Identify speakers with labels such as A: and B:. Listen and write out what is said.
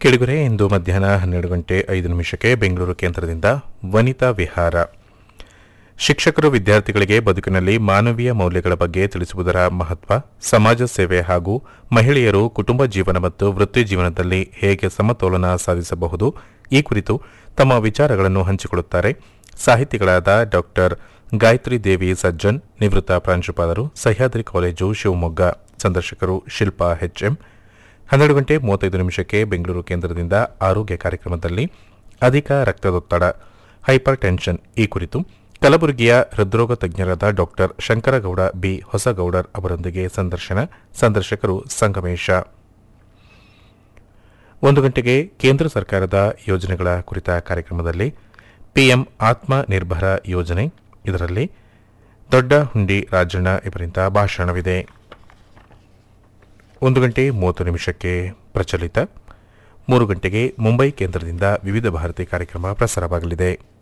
A: ಕೆಳಗರೆ ಇಂದು ಮಧ್ಯಾಹ್ನ ಹನ್ನೆರಡು ಗಂಟೆ ಐದು ನಿಮಿಷಕ್ಕೆ ಬೆಂಗಳೂರು ಕೇಂದ್ರದಿಂದ ವನಿತಾ ವಿಹಾರ ಶಿಕ್ಷಕರು ವಿದ್ಯಾರ್ಥಿಗಳಿಗೆ ಬದುಕಿನಲ್ಲಿ ಮಾನವೀಯ ಮೌಲ್ಯಗಳ ಬಗ್ಗೆ ತಿಳಿಸುವುದರ ಮಹತ್ವ ಸಮಾಜ ಸೇವೆ ಹಾಗೂ ಮಹಿಳೆಯರು ಕುಟುಂಬ ಜೀವನ ಮತ್ತು ವೃತ್ತಿ ಜೀವನದಲ್ಲಿ ಹೇಗೆ ಸಮತೋಲನ ಸಾಧಿಸಬಹುದು ಈ ಕುರಿತು ತಮ್ಮ ವಿಚಾರಗಳನ್ನು ಹಂಚಿಕೊಳ್ಳುತ್ತಾರೆ ಸಾಹಿತಿಗಳಾದ ಡಾಕ್ಟರ್ ಗಾಯತ್ರಿ ದೇವಿ ಸಜ್ಜನ್ ನಿವೃತ್ತ ಪ್ರಾಂಶುಪಾಲರು ಸಹ್ಯಾದ್ರಿ ಕಾಲೇಜು ಶಿವಮೊಗ್ಗ ಸಂದರ್ಶಕರು ಶಿಲ್ಪಾ ಎಚ್ಎಂ ಹನ್ನೆರಡು ಗಂಟೆ ಮೂವತ್ತೈದು ನಿಮಿಷಕ್ಕೆ ಬೆಂಗಳೂರು ಕೇಂದ್ರದಿಂದ ಆರೋಗ್ಯ ಕಾರ್ಯಕ್ರಮದಲ್ಲಿ ಅಧಿಕ ರಕ್ತದೊತ್ತಡ ಹೈಪರ್ ಟೆನ್ಷನ್ ಈ ಕುರಿತು ಕಲಬುರಗಿಯ ಹೃದ್ರೋಗ ತಜ್ಞರಾದ ಡಾಕ್ಟರ್ ಶಂಕರಗೌಡ ಬಿ ಹೊಸಗೌಡರ್ ಅವರೊಂದಿಗೆ ಸಂದರ್ಶನ ಸಂದರ್ಶಕರು ಸಂಗಮೇಶ ಒಂದು ಗಂಟೆಗೆ ಕೇಂದ್ರ ಸರ್ಕಾರದ ಯೋಜನೆಗಳ ಕುರಿತ ಕಾರ್ಯಕ್ರಮದಲ್ಲಿ ಪಿಎಂ ಆತ್ಮ ನಿರ್ಭರ ಯೋಜನೆ ಇದರಲ್ಲಿ ದೊಡ್ಡ ಹುಂಡಿ ರಾಜಣ್ಣ ಇವರಿಂದ ಭಾಷಣವಿದೆ ಒಂದು ಗಂಟೆ ಮೂವತ್ತು ನಿಮಿಷಕ್ಕೆ ಪ್ರಚಲಿತ ಮೂರು ಗಂಟೆಗೆ ಮುಂಬೈ ಕೇಂದ್ರದಿಂದ ವಿವಿಧ ಭಾರತಿ ಕಾರ್ಯಕ್ರಮ ಪ್ರಸಾರವಾಗಲಿದೆ